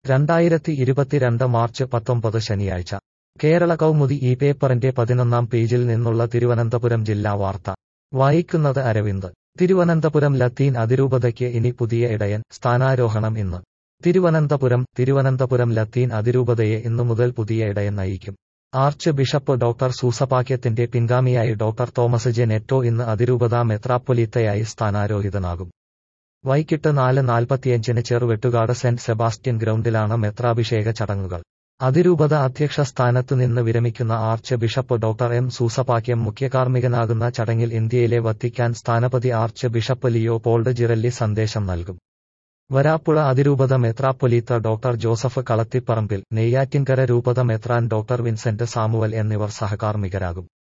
രണ്ടായിരത്തി ഇരുപത്തിരണ്ട് മാർച്ച് പത്തൊമ്പത് ശനിയാഴ്ച കേരള കൗമുദി ഈ പേപ്പറിന്റെ പതിനൊന്നാം പേജിൽ നിന്നുള്ള തിരുവനന്തപുരം ജില്ലാ വാർത്ത വായിക്കുന്നത് അരവിന്ദ് തിരുവനന്തപുരം ലത്തീൻ അതിരൂപതയ്ക്ക് ഇനി പുതിയ ഇടയൻ സ്ഥാനാരോഹണം ഇന്ന് തിരുവനന്തപുരം തിരുവനന്തപുരം ലത്തീൻ അതിരൂപതയെ ഇന്നു മുതൽ പുതിയ ഇടയൻ നയിക്കും ആർച്ച് ബിഷപ്പ് ഡോക്ടർ സൂസപാക്യത്തിന്റെ പിൻഗാമിയായി ഡോക്ടർ തോമസ് ജെ നെറ്റോ ഇന്ന് അതിരൂപത മെത്രാപ്പൊലീത്തയായി സ്ഥാനാരോഹിതനാകും വൈകിട്ട് നാല് നാൽപ്പത്തിയഞ്ചിന് ചെറുവെട്ടുകാട് സെന്റ് സെബാസ്റ്റ്യൻ ഗ്രൗണ്ടിലാണ് മെത്രാഭിഷേക ചടങ്ങുകൾ അതിരൂപത അധ്യക്ഷ സ്ഥാനത്ത് നിന്ന് വിരമിക്കുന്ന archbishop doctor M Soosapakiam മുഖ്യകാർമ്മികനാകുന്ന ചടങ്ങിൽ ഇന്ത്യയിലെ വത്തിക്കാൻ സ്ഥാനപതി archbishop Leopold Girelli സന്ദേശം നൽകും വരാപ്പുഴ അതിരൂപത മെത്രാപ്പൊലീത്ത ഡോക്ടർ ജോസഫ് കളത്തിപ്പറമ്പിൽ നെയ്യാറ്റിൻകര രൂപത മെത്രാൻ ഡോക്ടർ വിൻസെന്റ് സാമുവൽ എന്നിവർ സഹകാർമ്മികരാകും